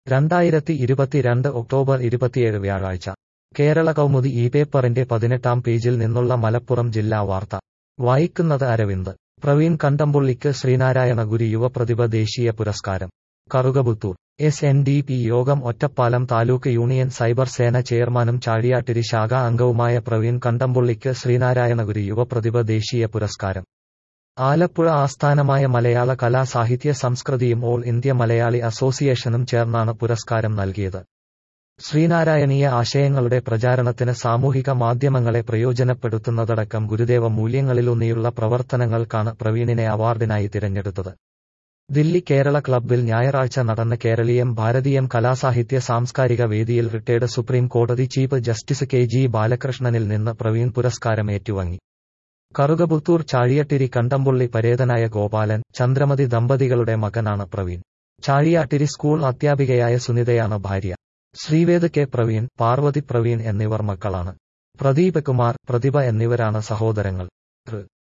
രണ്ടായിരത്തി ഇരുപത്തിരണ്ട് ഒക്ടോബർ ഇരുപത്തിയേഴ് വ്യാഴാഴ്ച കേരള കൗമുദി ഈ പേപ്പറിന്റെ പതിനെട്ടാം പേജിൽ നിന്നുള്ള മലപ്പുറം ജില്ലാ വാർത്ത വായിക്കുന്നത് അരവിന്ദ് പ്രവീൺ കണ്ടംപുള്ളിക്ക് ശ്രീനാരായണ ഗുരു യുവപ്രതിഭ ദേശീയ പുരസ്കാരം Karukaputhur S N D P യോഗം ഒറ്റപ്പാലം താലൂക്ക് യൂണിയൻ സൈബർ സേന ചെയർമാനും ചാഴിയാട്ടിരി ശാഖാ അംഗവുമായ പ്രവീൺ കണ്ടംപുള്ളിക്ക് ശ്രീനാരായണ ഗുരു യുവപ്രതിഭ ദേശീയ പുരസ്കാരം ആലപ്പുഴ ആസ്ഥാനമായ മലയാള കലാ സാഹിത്യ സംസ്കൃതിയും ഓൾ ഇന്ത്യ മലയാളി അസോസിയേഷനും ചേർന്നാണ് പുരസ്കാരം നൽകിയത് ശ്രീനാരായണീയ ആശയങ്ങളുടെ പ്രചാരണത്തിന് സാമൂഹിക മാധ്യമങ്ങളെ പ്രയോജനപ്പെടുത്തുന്നതടക്കം ഗുരുദേവ മൂല്യങ്ങളിലൂന്നിയുള്ള പ്രവർത്തനങ്ങൾക്കാണ് പ്രവീണിനെ അവാർഡിനായി തിരഞ്ഞെടുത്തത് ദില്ലി കേരള ക്ലബ്ബിൽ ഞായറാഴ്ച നടന്ന കേരളീയം ഭാരതീയം കലാസാഹിത്യ സാംസ്കാരിക വേദിയിൽ റിട്ടയർഡ് സുപ്രീം കോടതി ചീഫ് ജസ്റ്റിസ് കെ ജി ബാലകൃഷ്ണനിൽ നിന്ന് പ്രവീൺ പുരസ്കാരം ഏറ്റുവാങ്ങി കറുകപുത്തൂർ ചാഴിയട്ടിരി കണ്ടംപുള്ളി പരേതനായ ഗോപാലൻ ചന്ദ്രമതി ദമ്പതികളുടെ മകനാണ് പ്രവീൺ ചാഴിയാട്ടിരി സ്കൂൾ അധ്യാപികയായ സുനിതയാണ് ഭാര്യ ശ്രീവേദ് കെ പ്രവീൺ പാർവതി പ്രവീൺ എന്നിവർ മക്കളാണ് പ്രദീപ് കുമാർ പ്രതിഭ എന്നിവരാണ് സഹോദരങ്ങൾ